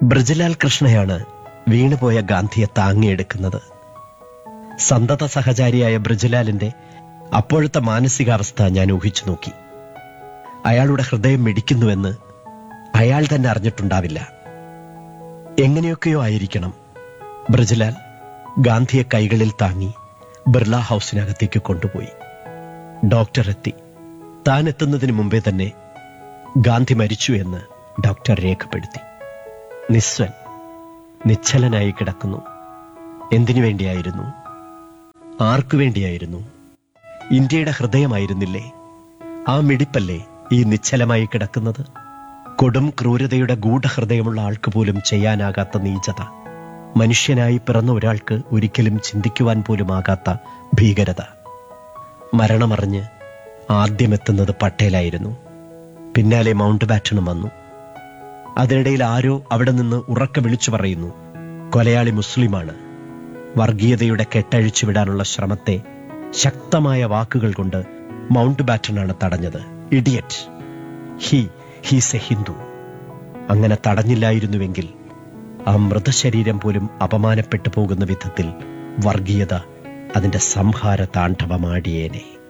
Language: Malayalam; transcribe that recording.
ബ്രജലാൽ കൃഷ്ണയാണ് വീണുപോയ ഗാന്ധിയെ താങ്ങിയെടുക്കുന്നത് സന്തത സഹചാരിയായ ബ്രജലാലിന്റെ അപ്പോഴത്തെ മാനസികാവസ്ഥ ഞാൻ ഊഹിച്ചു നോക്കി അയാളുടെ ഹൃദയം മിടിക്കുന്നുവെന്ന് അയാൾ തന്നെ അറിഞ്ഞിട്ടുണ്ടാവില്ല എങ്ങനെയൊക്കെയോ ആയിരിക്കണം ബ്രജലാൽ ഗാന്ധിയെ കൈകളിൽ താങ്ങി ബിർള ഹൗസിനകത്തേക്ക് കൊണ്ടുപോയി ഡോക്ടർ എത്തി താൻ എത്തുന്നതിന് മുമ്പേ തന്നെ ഗാന്ധി മരിച്ചു എന്ന് ഡോക്ടർ രേഖപ്പെടുത്തി നിസ്വൻ നിശ്ചലനായി കിടക്കുന്നു എന്തിനു വേണ്ടിയായിരുന്നു ആർക്കു വേണ്ടിയായിരുന്നു ഇന്ത്യയുടെ ഹൃദയമായിരുന്നില്ലേ ആ മിടിപ്പല്ലേ ഈ നിശ്ചലമായി കിടക്കുന്നത് കൊടും ക്രൂരതയുടെ ഗൂഢഹൃദയമുള്ള ആൾക്ക് പോലും ചെയ്യാനാകാത്ത നീചത മനുഷ്യനായി പിറന്ന ഒരാൾക്ക് ഒരിക്കലും ചിന്തിക്കുവാൻ പോലും ആകാത്ത ഭീകരത മരണമറിഞ്ഞ് ആദ്യമെത്തുന്നത് പട്ടേലായിരുന്നു പിന്നാലെ മൗണ്ട് ബാറ്റണും വന്നു അതിനിടയിൽ ആരോ അവിടെ നിന്ന് ഉറക്കെ വിളിച്ചു പറയുന്നു കൊലയാളി മുസ്ലിമാണ് വർഗീയതയുടെ കെട്ടഴിച്ചു വിടാനുള്ള ശ്രമത്തെ ശക്തമായ വാക്കുകൾ കൊണ്ട് മൗണ്ട് ബാറ്റനാണ് തടഞ്ഞത് idiot he he's a Hindu അങ്ങനെ തടഞ്ഞില്ലായിരുന്നുവെങ്കിൽ ആ മൃതശരീരം പോലും അപമാനപ്പെട്ടു പോകുന്ന വിധത്തിൽ വർഗീയത അതിന്റെ സംഹാര താണ്ഡവമാടിയേനെ